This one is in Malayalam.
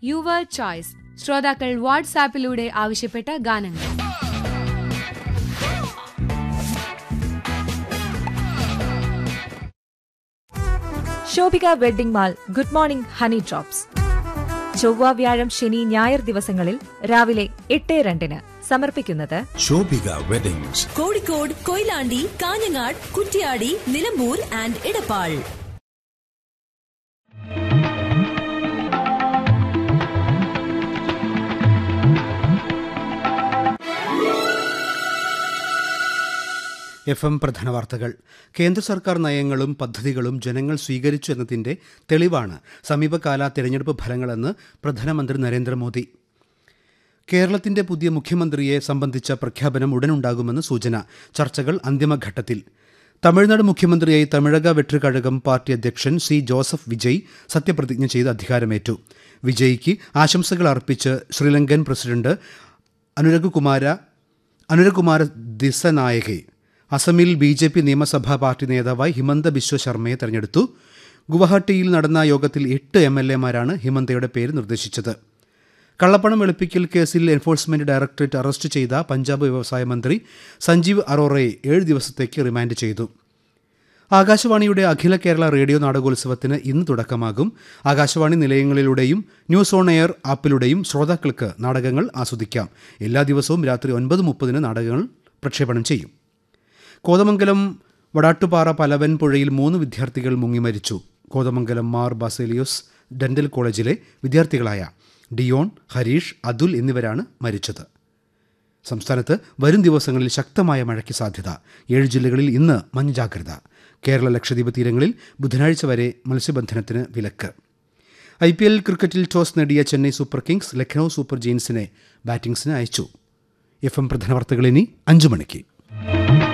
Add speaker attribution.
Speaker 1: യുവർ ചോയ്സ് ശ്രോതാക്കൾ വാട്സാപ്പിലൂടെ ആവശ്യപ്പെട്ട ഗാനങ്ങൾ
Speaker 2: Shobhika wedding mall good morning honey drops ചൊവ്വ വ്യാഴം ശനി ഞായർ ദിവസങ്ങളിൽ രാവിലെ എട്ട് രണ്ടിന് സമർപ്പിക്കുന്നത്
Speaker 3: Shobhika weddings
Speaker 4: Kozhikode Koyilandy Kanhangad Kuttiady Nilambur and Edappal
Speaker 5: F M പ്രധാന വാർത്തകൾ കേന്ദ്ര സർക്കാർ നയങ്ങളും പദ്ധതികളും ജനങ്ങൾ സ്വീകരിച്ചു എന്നതിന്റെ തെളിവാണ് സമീപകാല തിരഞ്ഞെടുപ്പ് ഫലങ്ങളെന്ന് പ്രധാനമന്ത്രി നരേന്ദ്രമോദി കേരളത്തിന്റെ പുതിയ മുഖ്യമന്ത്രിയെ സംബന്ധിച്ച പ്രഖ്യാപനം ഉടനുണ്ടാകുമെന്ന് സൂചന ചർച്ചകൾ അന്തിമഘട്ടത്തിൽ തമിഴ്നാട് മുഖ്യമന്ത്രിയായി തമിഴക വെട്രിക്കഴകം പാർട്ടി അധ്യക്ഷൻ സി ജോസഫ് വിജയ് സത്യപ്രതിജ്ഞ ചെയ്ത് അധികാരമേറ്റു വിജയ്ക്ക് ആശംസകൾ അർപ്പിച്ച് ശ്രീലങ്കൻ പ്രസിഡന്റ് അനുരകുമാര അനുരകുമാര ദിസനായകെ അസമിൽ ബി ജെ പി നിയമസഭാ പാർട്ടി നേതാവായി ഹിമന്ത ബിശ്വ ശർമ്മയെ തെരഞ്ഞെടുത്തു ഗുവാഹട്ടിയിൽ നടന്ന യോഗത്തിൽ എട്ട് എം എൽ എമാരാണ് ഹിമന്തയുടെ പേര് നിർദ്ദേശിച്ചത് കള്ളപ്പണം വെളുപ്പിക്കൽ കേസിൽ എൻഫോഴ്സ്മെന്റ് ഡയറക്ടറേറ്റ് അറസ്റ്റ് ചെയ്ത പഞ്ചാബ് വ്യവസായ മന്ത്രി സഞ്ജീവ് അറോറയെ ഏഴ് ദിവസത്തേക്ക് റിമാൻഡ് ചെയ്തു ആകാശവാണിയുടെ അഖില കേരള റേഡിയോ നാടകോത്സവത്തിന് ഇന്ന് തുടക്കമാകും ആകാശവാണി നിലയങ്ങളിലൂടെയും ന്യൂസ് ഓൺ എയർ ആപ്പിലൂടെയും ശ്രോതാക്കൾക്ക് നാടകങ്ങൾ ആസ്വദിക്കാം എല്ലാ ദിവസവും രാത്രി ഒൻപത് മുപ്പതിന് നാടകങ്ങൾ പ്രക്ഷേപണം ചെയ്യും കോതമംഗലം വടാട്ടുപാറ പലവൻ പുഴയിൽ മൂന്ന് വിദ്യാർത്ഥികൾ മുങ്ങി മരിച്ചു കോതമംഗലം മാർ ബാസേലിയോസ് ഡെന്റൽ കോളേജിലെ വിദ്യാർത്ഥികളായ ഡിയോൺ ഹരീഷ് അതുൽ എന്നിവരാണ് മരിച്ചത് സംസ്ഥാനത്ത് വരും ദിവസങ്ങളിൽ ശക്തമായ മഴയ്ക്ക് സാധ്യത ഏഴ് ജില്ലകളിൽ ഇന്ന് മഞ്ഞ ജാഗ്രത കേരള ലക്ഷദ്വീപ് തീരങ്ങളിൽ ബുധനാഴ്ച വരെ മത്സ്യബന്ധനത്തിന് വിലക്ക് ഐ പി എൽ ക്രിക്കറ്റിൽ ടോസ് നേടിയ Chennai super kings Lucknow super ജെയിൻസിനെ ബാറ്റിംഗ്സിന് അയച്ചു എഫ് എം പ്രധാന വാർത്തകൾ ഇനി അഞ്ചു മണിക്ക്